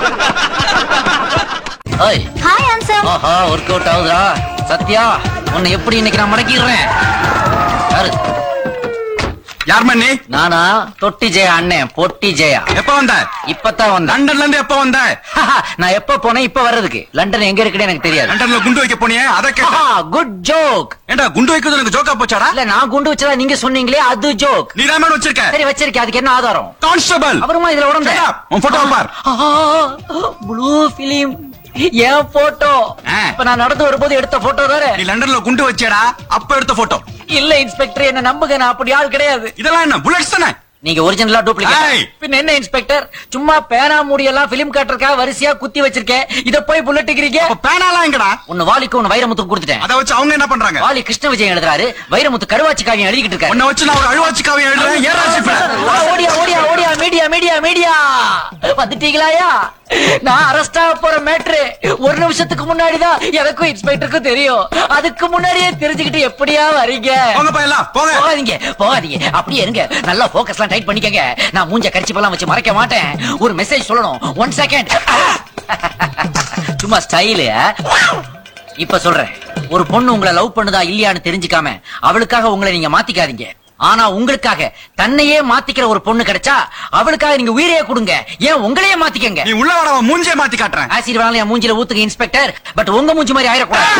ஓய் hi answer ஆஹா work out ஆகுதா சத்யா உன்னை எப்படி இன்னைக்கு நான் மடக்கிடுறேன் யாரு யார் மண்ணி நானா தொட்டி ஜெயா அண்ணன் பொட்டி ஜெயா எப்ப வந்த இப்பதான் வந்தேன் லண்டன்ல இருந்து எப்ப வந்த நான் எப்ப போனேன் இப்ப வர்றதுக்கு லண்டன் எங்க இருக்குன்னு எனக்கு தெரியாது லண்டன்ல குண்டு வைக்க போனியே அத கேட்ட குட் ஜோக் ஏண்டா குண்டு வைக்கிறது எனக்கு ஜோக்கா போச்சாடா இல்ல நான் குண்டு வச்சதா நீங்க சொன்னீங்களே அது ஜோக் நீ தான் வச்சிருக்க சரி வச்சிருக்கேன் அதுக்கு என்ன ஆதாரம் கான்ஸ்டபிள் அப்புறமா இதுல உடம்பு உன் போட்டோ பார் ப்ளூ பிலிம் என் போட்டோ ஆ. இப்ப நான் நடந்து வரும்போது எடுத்த போட்டோ தானே நீ லண்டன்ல குண்டு வச்சேடா அப்ப எடுத்த போட்டோ இல்ல இன்ஸ்பெக்டர் என்ன நம்புங்க நான் அப்படி ஆள் கிடையாது இதெல்லாம் என்ன புல்லட்ஸ் தானே நீங்க ஒரிஜினலா ஏய். டூப்ளிகேட் பின்ன என்ன இன்ஸ்பெக்டர் சும்மா பேனா மூடி எல்லாம் பிலிம் காட்டுறதுக்காக வரிசையா குத்தி வச்சிருக்கேன் இத போய் புல்லட் டிக்கிறீங்க அப்ப பேனாலாம் எங்கடா ஒன்னு வாலிக்கு ஒன்னு வைரமுத்து கொடுத்துட்டேன் அத வச்சு அவங்க என்ன பண்றாங்க வாலி கிருஷ்ண விஜயன் எழுதுறாரு வைரமுத்து கருவாச்சி காவியம் எழுதிக்கிட்டு இருக்காரு உன்னை வச்சு நான் ஒரு அழுவாச்சி காவியம் எழுதுறேன் ஏன் ராசிப்ப ஆ, ஓடியா ஓடியா ஓடியா மீடியா மீடியா மீடியா வந்துட்டீங்களாயா நான் அரெஸ்ட் ஆக போற மேட்ரு ஒரு நிமிஷத்துக்கு முன்னாடிதான் எனக்கும் இன்ஸ்பெக்டருக்கும் தெரியும் அதுக்கு முன்னாடியே தெரிஞ்சுக்கிட்டு எப்படியா வரீங்க போங்க பையலாம் போங்க போகாதீங்க போகாதீங்க அப்படியே இருங்க நல்லா போக்கஸ்லாம் டைட் பண்ணிக்கங்க நான் மூஞ்ச கரிச்சிப்பெல்லாம் வச்சு மறைக்க மாட்டேன் ஒரு மெசேஜ் சொல்லணும் ஒன் செகண்ட் சும்மா ஸ்டைலு இப்ப சொல்றேன் ஒரு பொண்ணு உங்களை லவ் பண்ணுதா இல்லையான்னு தெரிஞ்சுக்காம அவளுக்காக உங்களை நீங்க மாத்திக்காதீங்க ஆனா உங்களுக்காக தன்னையே மாத்திக்கிற ஒரு பொண்ணு கிடைச்சா அவளுக்காக நீங்க உயிரையே கொடுங்க ஏன் உங்களையே மாத்திக்கங்க நீ உள்ள வர மூஞ்சே மாத்தி காட்டுறேன் ஆசிட் வேணாலும் என் மூஞ்சில ஊத்துங்க இன்ஸ்பெக்டர் பட் உங்க மூஞ்சி மாதிரி ஆயிடக்கூடாது